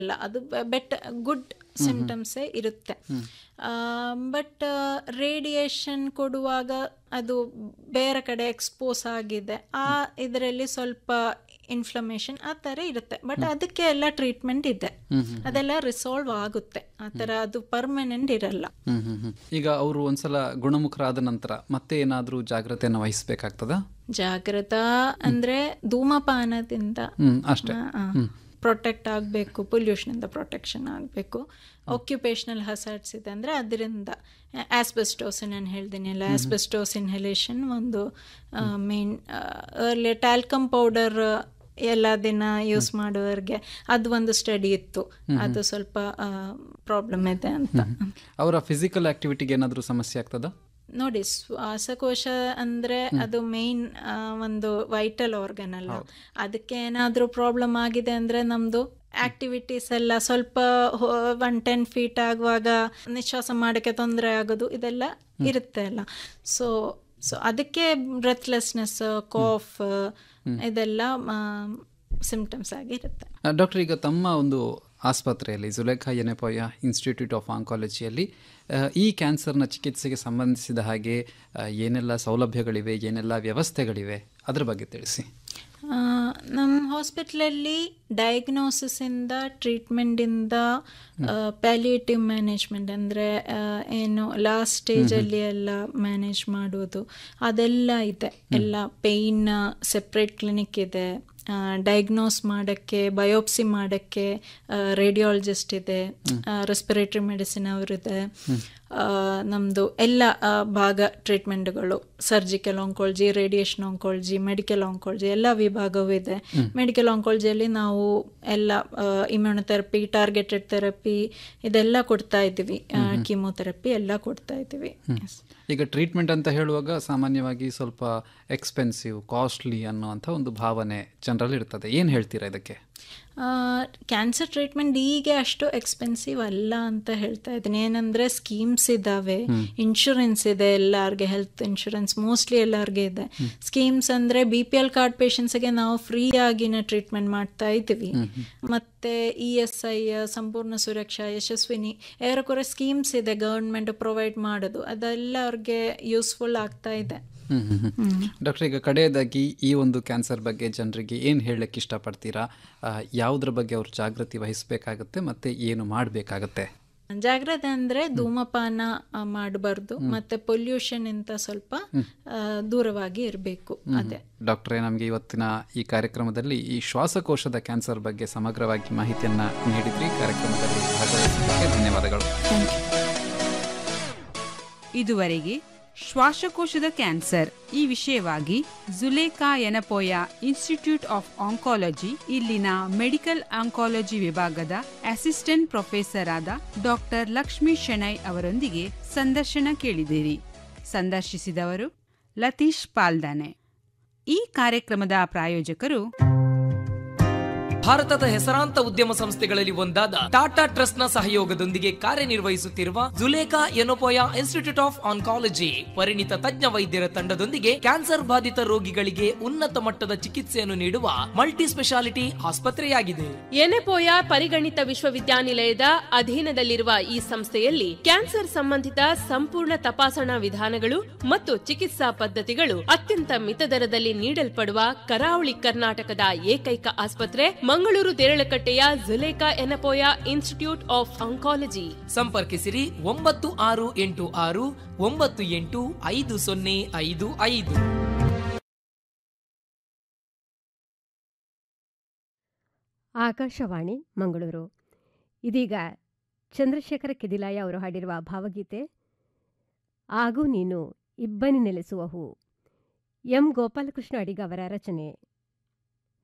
ಅಲ್ಲ ಅದು bait good ಸಿಂಪ್ಟಮ್ಸೇ ಇರುತ್ತೆ ಬಟ್ ರೇಡಿಯೇಷನ್ ಕೊಡುವಾಗ ಅದು ಬೇರೆ ಕಡೆ ಎಕ್ಸ್ಪೋಸ್ ಆಗಿದೆ ಆ ಇದರಲ್ಲಿ ಸ್ವಲ್ಪ ಇನ್ಫ್ಲಮೇಷನ್ ಆ ಥರ ಇರುತ್ತೆ ಬಟ್ ಅದಕ್ಕೆ ಎಲ್ಲ ಟ್ರೀಟ್ಮೆಂಟ್ ಇದೆ ಅದೆಲ್ಲ ರಿಸಾಲ್ವ್ ಆಗುತ್ತೆ ಆ ಥರ ಅದು ಪರ್ಮನೆಂಟ್ ಇರಲ್ಲ ಹ್ಮ್ ಹ್ಮ್ ಹ್ಮ್. ಈಗ ಅವರು ಒಂದ್ಸಲ ಗುಣಮುಖರಾದ ನಂತರ ಮತ್ತೆ ಏನಾದ್ರೂ ಜಾಗ್ರತೆಯನ್ನು ವಹಿಸ್ಬೇಕಾಗ್ತದ ಜಾಗ್ರತ ಅಂದ್ರೆ ಧೂಮಪಾನದಿಂದ ಹ್ಮ್ ಅಷ್ಟೇ ಪ್ರೊಟೆಕ್ಟ್ ಆಗಬೇಕು ಪೊಲ್ಯೂಷನಿಂದ ಪ್ರೊಟೆಕ್ಷನ್ ಆಗಬೇಕು ಆಕ್ಯುಪೇಷನಲ್ ಹಸಾರ್ಡ್ಸ್ ಇದೆ ಅಂದರೆ ಅದರಿಂದ ಆಸ್ಬೆಸ್ಟೋಸ್ ನಾನು ಹೇಳ್ತೀನಿ ಅಲ್ಲ ಆಸ್ಬೆಸ್ಟೋಸ್ ಇನ್ಹಲೇಷನ್ ಒಂದು ಮೇನ್ ಅರ್ಲಿ ಟ್ಯಾಲ್ಕಮ್ ಪೌಡರ್ ಎಲ್ಲ ದಿನ ಯೂಸ್ ಮಾಡುವವರಿಗೆ ಅದು ಒಂದು ಸ್ಟಡಿ ಇತ್ತು ಅದು ಸ್ವಲ್ಪ ಪ್ರಾಬ್ಲಮ್ ಇದೆ ಅಂತ ಅವರ ಫಿಸಿಕಲ್ ಆಕ್ಟಿವಿಟಿಗೆ ಏನಾದ್ರೂ ಸಮಸ್ಯೆ ಆಗ್ತದ ನೋಡಿ ಶ್ವಾಸಕೋಶ ಅಂದ್ರೆ ಅದು ಮೇನ್ ಒಂದು ವೈಟಲ್ ಆರ್ಗನ್ ಅಲ್ಲ ಅದಕ್ಕೆ ಏನಾದರೂ ಪ್ರಾಬ್ಲಮ್ ಆಗಿದೆ ಅಂದ್ರೆ ನಮ್ದು ಆಕ್ಟಿವಿಟೀಸ್ ಎಲ್ಲ ಸ್ವಲ್ಪ ಒನ್ ಟೆನ್ ಫೀಟ್ ಆಗುವಾಗ ನಿಶ್ವಾಸ ಮಾಡೋಕ್ಕೆ ತೊಂದರೆ ಆಗೋದು ಇದೆಲ್ಲ ಇರುತ್ತೆ ಅಲ್ಲ ಸೊ ಸೊ ಅದಕ್ಕೆ ಬ್ರೆತ್ಲೆಸ್ನೆಸ್ ಕಾಫ್ ಇದೆಲ್ಲ ಸಿಂಪ್ಟಮ್ಸ್ ಆಗಿರುತ್ತೆ ಡಾಕ್ಟರ್ ಈಗ ತಮ್ಮ ಒಂದು ಆಸ್ಪತ್ರೆಯಲ್ಲಿ ಜುಲೇಖಾ ಎನೆಪೋಯ ಇನ್ಸ್ಟಿಟ್ಯೂಟ್ ಆಫ್ ಆಂಕಾಲಜಿಯಲ್ಲಿ ಆ, ಈ ಕ್ಯಾನ್ಸರ್ನ ಚಿಕಿತ್ಸೆಗೆ ಸಂಬಂಧಿಸಿದ ಹಾಗೆ ಆ, ಏನೆಲ್ಲ ಸೌಲಭ್ಯಗಳಿವೆ ಏನೆಲ್ಲ ವ್ಯವಸ್ಥೆಗಳಿವೆ ಅದರ ಬಗ್ಗೆ ತಿಳಿಸಿ ಆ, ನಮ್ಮ ಹಾಸ್ಪಿಟ್ಲಲ್ಲಿ ಡಯಾಗ್ನೋಸಿಸಿಂದ ಟ್ರೀಟ್ಮೆಂಟಿಂದ ಪ್ಯಾಲಿಯೇಟಿವ್ ಮ್ಯಾನೇಜ್ಮೆಂಟ್ ಅಂದರೆ ಏನು ಲಾಸ್ಟ್ ಸ್ಟೇಜಲ್ಲಿ ಎಲ್ಲ ಮ್ಯಾನೇಜ್ ಮಾಡೋದು ಅದೆಲ್ಲ ಇದೆ ಎಲ್ಲ ಪೇಯ್ನ್ ಸೆಪ್ರೇಟ್ ಕ್ಲಿನಿಕ್ ಇದೆ ಡಯಾಗ್ನೋಸ್ ಮಾಡೋಕ್ಕೆ ಬಯೋಪ್ಸಿ ಮಾಡೋಕ್ಕೆ ರೇಡಿಯಾಲಜಿಸ್ಟ್ ಇದೆ ರೆಸ್ಪಿರೇಟರಿ ಮೆಡಿಸಿನ್ ಅವರಿದೆ ನಮ್ಮದು ಎಲ್ಲ ಆ, ಭಾಗ ಟ್ರೀಟ್ಮೆಂಟ್ಗಳು surgical oncology radiation oncology medical oncology ಎಲ್ಲ ವಿಭಾಗವೂ ಇದೆ ಮೆಡಿಕಲ್ ಆಂಕಾಲಜಿಯಲ್ಲಿ ನಾವು ಎಲ್ಲ ಇಮ್ಯುನೊಥೆರಪಿ ಟಾರ್ಗೆಟೆಡ್ ಥೆರಪಿ ಇದೆಲ್ಲ ಕೊಡ್ತಾ ಇದ್ದೀವಿ ಕೀಮೋಥೆರಪಿ ಎಲ್ಲ ಕೊಡ್ತಾ ಇದ್ದೀವಿ Yes. ಈಗ ಟ್ರೀಟ್ಮೆಂಟ್ ಅಂತ ಹೇಳುವಾಗ ಸಾಮಾನ್ಯವಾಗಿ ಸ್ವಲ್ಪ ಎಕ್ಸ್ಪೆನ್ಸಿವ್ ಕಾಸ್ಟ್ಲಿ ಅನ್ನುವಂಥ ಒಂದು ಭಾವನೆ ಜನರಲ್ಲಿ ಇರ್ತದೆ ಏನು ಹೇಳ್ತೀರಾ ಇದಕ್ಕೆ ಕ್ಯಾನ್ಸರ್ ಟ್ರೀಟ್ಮೆಂಟ್ ಈಗ ಅಷ್ಟು ಎಕ್ಸ್ಪೆನ್ಸಿವ್ ಅಲ್ಲ ಅಂತ ಹೇಳ್ತಾ ಇದ್ದೀನಿ ಏನಂದ್ರೆ ಸ್ಕೀಮ್ಸ್ ಇದ್ದಾವೆ ಇನ್ಶೂರೆನ್ಸ್ ಇದೆ ಎಲ್ಲರಿಗೆ ಹೆಲ್ತ್ ಇನ್ಶೂರೆನ್ಸ್ ಮೋಸ್ಟ್ಲಿ ಎಲ್ಲರಿಗೆ ಇದೆ ಸ್ಕೀಮ್ಸ್ ಅಂದ್ರೆ ಬಿ ಪಿ ಎಲ್ ಕಾರ್ಡ್ ಪೇಷಂಟ್ಸ್ಗೆ ನಾವು ಫ್ರೀ ಆಗಿನ ಟ್ರೀಟ್ಮೆಂಟ್ ಮಾಡ್ತಾ ಇದ್ದೀವಿ ಮತ್ತೆ E S I Sampoorna Suraksha Yeshasvini ಏರಕೊರೆ ಸ್ಕೀಮ್ಸ್ ಇದೆ ಗವರ್ಮೆಂಟ್ ಪ್ರೊವೈಡ್ ಮಾಡೋದು ಅದೆಲ್ಲ ಅವ್ರಿಗೆ ಯೂಸ್ಫುಲ್ ಆಗ್ತಾ ಇದೆ ಹ್ಮ್ ಹ್ಮ್ ಹ್ಮ್. ಡಾಕ್ಟರ್ ಈಗ ಕಡೆಯದಾಗಿ ಈ ಒಂದು ಕ್ಯಾನ್ಸರ್ ಬಗ್ಗೆ ಜನರಿಗೆ ಏನು ಹೇಳಕ್ಕೆ ಇಷ್ಟಪಡ್ತೀರಾ ಆ, ಯಾವುದ್ರ ಬಗ್ಗೆ ಅವರು ಜಾಗೃತಿ ವಹಿಸಬೇಕಾಗತ್ತೆ ಮತ್ತೆ ಏನು ಮಾಡಬೇಕಾಗತ್ತೆ ಜಾಗ್ರತೆ ಅಂದ್ರೆ ಧೂಮಪಾನ ಮಾಡಬಾರ್ದು ಮತ್ತೆ ಪೊಲ್ಯೂಷನ್ ಇಂತ ಸ್ವಲ್ಪ ಆ, ದೂರವಾಗಿ ಇರಬೇಕು ಅದೇ ಡಾಕ್ಟ್ರೇ ನಮಗೆ ಇವತ್ತಿನ ಈ ಕಾರ್ಯಕ್ರಮದಲ್ಲಿ ಈ ಶ್ವಾಸಕೋಶದ ಕ್ಯಾನ್ಸರ್ ಬಗ್ಗೆ ಸಮಗ್ರವಾಗಿ ಮಾಹಿತಿಯನ್ನ ನೀಡಿದ್ರಿ ಕಾರ್ಯಕ್ರಮದಲ್ಲಿ ಭಾಗವಹಿಸಿದ್ದಕ್ಕೆ ಧನ್ಯವಾದಗಳು ಇದುವರೆಗೆ ಶ್ವಾಸಕೋಶದ ಕ್ಯಾನ್ಸರ್ ಈ ವಿಷಯವಾಗಿ Zulekha Yenepoya institute of oncology ಇಲ್ಲಿನ ಮೆಡಿಕಲ್ ಆಂಕಾಲಜಿ ವಿಭಾಗದ ಅಸಿಸ್ಟೆಂಟ್ ಪ್ರೊಫೆಸರ್ ಆದ ಡಾಕ್ಟರ್ ಲಕ್ಷ್ಮೀ ಶೆಣೈ ಅವರೊಂದಿಗೆ ಸಂದರ್ಶನ ಕೇಳಿದಿರಿ ಸಂದರ್ಶಿಸಿದವರು ಲತೀಶ್ ಪಾಲ್ದಾನೆ ಈ ಕಾರ್ಯಕ್ರಮದ ಪ್ರಾಯೋಜಕರು ಭಾರತದ ಹೆಸರಾಂತ ಉದ್ಯಮ ಸಂಸ್ಥೆಗಳಲ್ಲಿ ಒಂದಾದ ಟಾಟಾ ಟ್ರಸ್ಟ್ ನ ಸಹಯೋಗದೊಂದಿಗೆ ಕಾರ್ಯನಿರ್ವಹಿಸುತ್ತಿರುವ Zulekha Yenepoya institute of oncology ಪರಿಣಿತ ತಜ್ಞ ವೈದ್ಯರ ತಂಡದೊಂದಿಗೆ ಕ್ಯಾನ್ಸರ್ ಬಾಧಿತ ರೋಗಿಗಳಿಗೆ ಉನ್ನತ ಮಟ್ಟದ ಚಿಕಿತ್ಸೆಯನ್ನು ನೀಡುವ ಮಲ್ಟಿ ಸ್ಪೆಷಾಲಿಟಿ ಆಸ್ಪತ್ರೆಯಾಗಿದೆ ಎನೆಪೋಯ ಪರಿಗಣಿತ ವಿಶ್ವವಿದ್ಯಾನಿಲಯದ ಅಧೀನದಲ್ಲಿರುವ ಈ ಸಂಸ್ಥೆಯಲ್ಲಿ ಕ್ಯಾನ್ಸರ್ ಸಂಬಂಧಿತ ಸಂಪೂರ್ಣ ತಪಾಸಣಾ ವಿಧಾನಗಳು ಮತ್ತು ಚಿಕಿತ್ಸಾ ಪದ್ಧತಿಗಳು ಅತ್ಯಂತ ಮಿತದರದಲ್ಲಿ ನೀಡಲ್ಪಡುವ ಕರಾವಳಿ ಕರ್ನಾಟಕದ ಏಕೈಕ ಆಸ್ಪತ್ರೆ ಮಂಗಳೂರು ದೇರಳಕಟ್ಟೆಯ Zulekha Yenepoya institute of oncology ಸಂಪರ್ಕಿಸಿರಿ ಒಂಬತ್ತು ಆರು ಎಂಟು ಆರು ಒಂಬತ್ತು ಎಂಟು ಐದು ಸೊನ್ನೆ ಐದು ಐದು ಆಕಾಶವಾಣಿ ಮಂಗಳೂರು ಇದೀಗ ಚಂದ್ರಶೇಖರ ಕೆದಿಲಾಯ ಅವರು ಹಾಡಿರುವ ಭಾವಗೀತೆ ಆಗು ನೀನು ಇಬ್ಬನಿ ನೆಲೆಸುವ ಹೂ ಎಂ ಗೋಪಾಲಕೃಷ್ಣ ಅಡಿಗ ಅವರ ರಚನೆ